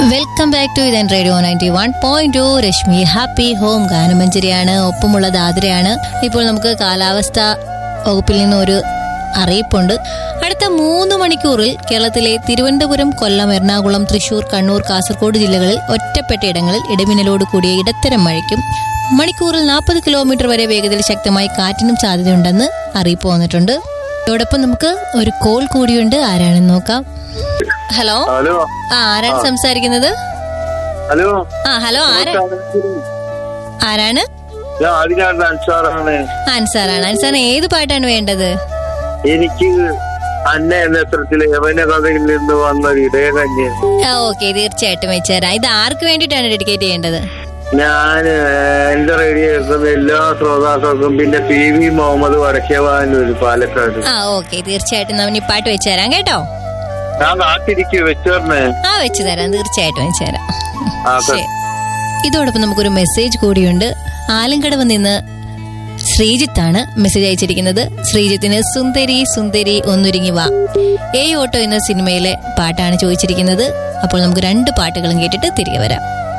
Welcome back to ഇതൻ radio ninety one point two Rashmi happy home ഗാനമഞ്ജരിയാണ് ഒപ്പമുള്ളത് ആതിരയാണ് ഇപ്പോൾ നമുക്ക് കാലാവസ്ഥ വകുപ്പിൽ നിന്ന് ഒരു അറിയിപ്പുണ്ട് അടുത്ത മൂന്ന് മണിക്കൂറിൽ കേരളത്തിലെ തിരുവനന്തപുരം കൊല്ലം എറണാകുളം തൃശൂർ കണ്ണൂർ കാസർഗോഡ് ജില്ലകളിൽ ഒറ്റപ്പെട്ട ഇടങ്ങളിൽ ഇടമിന്നലോട് കൂടിയ ഇടത്തരം മഴയ്ക്കും മണിക്കൂറിൽ നാൽപ്പത് കിലോമീറ്റർ വരെ വേഗതയിൽ ശക്തമായി കാറ്റിനും സാധ്യതയുണ്ടെന്ന് അറിയിപ്പ് വന്നിട്ടുണ്ട് ഇതോടൊപ്പം നമുക്ക് ഒരു കോൾ കൂടിയുണ്ട് ആരാണെന്ന് നോക്കാം ഹലോ ഹലോ ആ ആരാണ് സംസാരിക്കുന്നത് ഹലോ ആ ഹലോ ആരാ ആരാണ് ഞാൻ ആദിനാട് അൻസാറാണ് അൻസാറാണ് അൻസാറിന് ഏത് പാട്ടാണ് വേണ്ടത് എനിക്ക് അന്ന എന്ന ചിത്രത്തിലെ യവന കഥയിൽ നിന്ന് വന്ന ഒരു ഇടയകന്യ ആ ഓക്കെ തീർച്ചയായിട്ടും വെച്ചുതരാം ഇത് ആർക്ക് വേണ്ടിയിട്ടാണ് ഡെഡിക്കേറ്റ് ചെയ്യേണ്ടത് ഞാൻ എന്റെ റേഡിയോ കേൾക്കുന്ന എല്ലാ ശ്രോതാക്കൾക്കും പിന്നെ പി വി മുഹമ്മദ് വടക്കേവാനൂർ പാലക്കാട് ആ ഓക്കെ തീർച്ചയായിട്ടും നമ്മൾ ഈ പാട്ട് വെച്ച് തരാം കേട്ടോ ഞാൻ കാത്തിരിക്കൂ വെച്ചോർണേ ആ വെച്ച് തരാം തീർച്ചയായിട്ടും വെച്ച് തരാം ആ, ശരി. ഇതോടൊപ്പം നമുക്കൊരു മെസ്സേജ് കൂടിയുണ്ട് ആലങ്കടവ് നിന്ന് ശ്രീജിത്താണ് മെസ്സേജ് അയച്ചിരിക്കുന്നത് ശ്രീജിത്തിന് സുന്ദരി സുന്ദരി ഒന്നൊരുങ്ങി വാ ഏ ഓട്ടോ എന്ന സിനിമയിലെ പാട്ടാണ് ചോദിച്ചിരിക്കുന്നത് അപ്പോൾ നമുക്ക് രണ്ട് പാട്ടുകളും കേട്ടിട്ട് തിരികെ വരാം